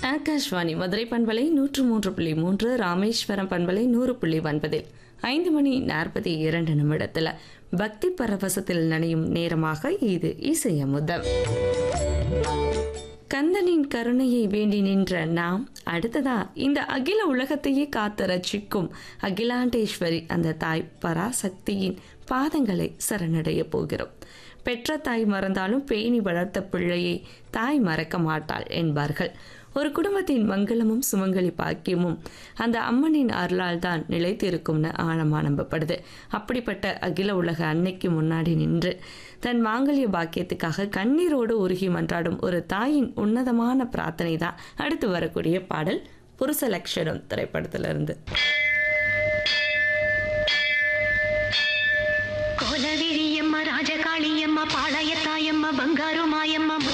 ஆகாஷ்வாணி மதுரை பண்பலை நூற்று மூன்று புள்ளி மூன்று ராமேஸ்வரம் பண்பலை நூறு புள்ளி ஒன்பதில் ஐந்து மணி நாற்பத்தி இரண்டு நிமிடத்தில் பக்தி பரவசத்தில் நனையும் நேரமாக இது இசையமுதம் கந்தனின் கருணையை வேண்டி நின்ற நாம் அடுத்ததா இந்த அகில உலகத்தையே காத்து ரட்சிக்கும் அகிலாண்டேஸ்வரி அந்த தாய் பராசக்தியின் பாதங்களை சரணடைய போகிறோம் பெற்ற தாய் மறந்தாலும் பேணி வளர்த்த பிள்ளையை தாய் மறக்க மாட்டாள் என்பார்கள் ஒரு குடும்பத்தின் மங்களமும் சுமங்கலி பாக்கியமும் அந்த அம்மனின் அருளால் தான் நிலைத்திருக்கும்னு ஆழமா நம்பப்படுது அப்படிப்பட்ட அகில உலக அன்னைக்கு முன்னாடி நின்று தன் மாங்கல்ய பாக்கியத்துக்காக கண்ணீரோடு உருகி மன்றாடும் ஒரு தாயின் உன்னதமான பிரார்த்தனை தான் அடுத்து வரக்கூடிய பாடல் புருஷ லட்சணம் திரைப்படத்திலிருந்து கோலவிழியம்மா ராஜகாளியம்மா பாளையத்தாயம்மா பங்காரு மாயம்மா